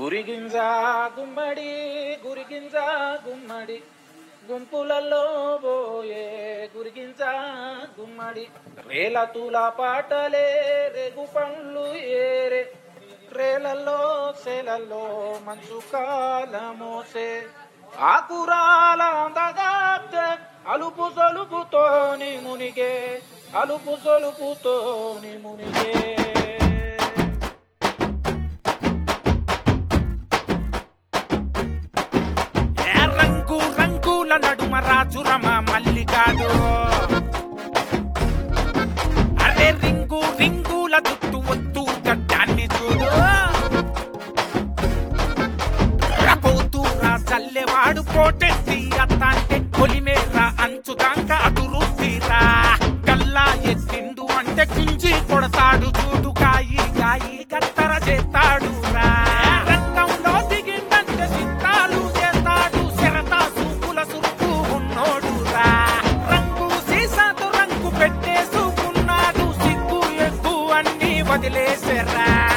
గురిగింజ గుమ్మడి గురిగింజ గుమ్మడి గుంపులలో పోయే గురిగింజ గుమ్మడి రేల తుల పాటలే రేగు పండ్లు ఏరే రేలల్లో సేలల్లో మంచు కాలమోసే ఆకురాల అందగాప్తే అలుపు సొలుపుతోని మునిగే అలుపు సొలుపుతోని మునిగే ఏ రంగు రంగుల నడుమ రాజురమ మల్లికాడు అరే రింగు రింగుల జుట్టు ఒత్తు గడ్డాన్ని చూడు రపోతూరా చల్లెవాడు పోటెత్తి అత్తంటే కొలిమేరా అంచుదాంక అదురుతీరా కల్లా ఎత్తిండు అంటే కుంజి కొడతాడు చూడు కాయి కాయి కత్తర చేస్తాడు రా రంగంలో దిగిందంటే చిత్తాలు చేస్తాడు శరత సూపుల సురుకు ఉన్నోడు రా రంగు సీసాతో రంగు పెట్టేసుకున్నాడు సిగ్గు ఎగ్గు అన్ని వదిలేసెరా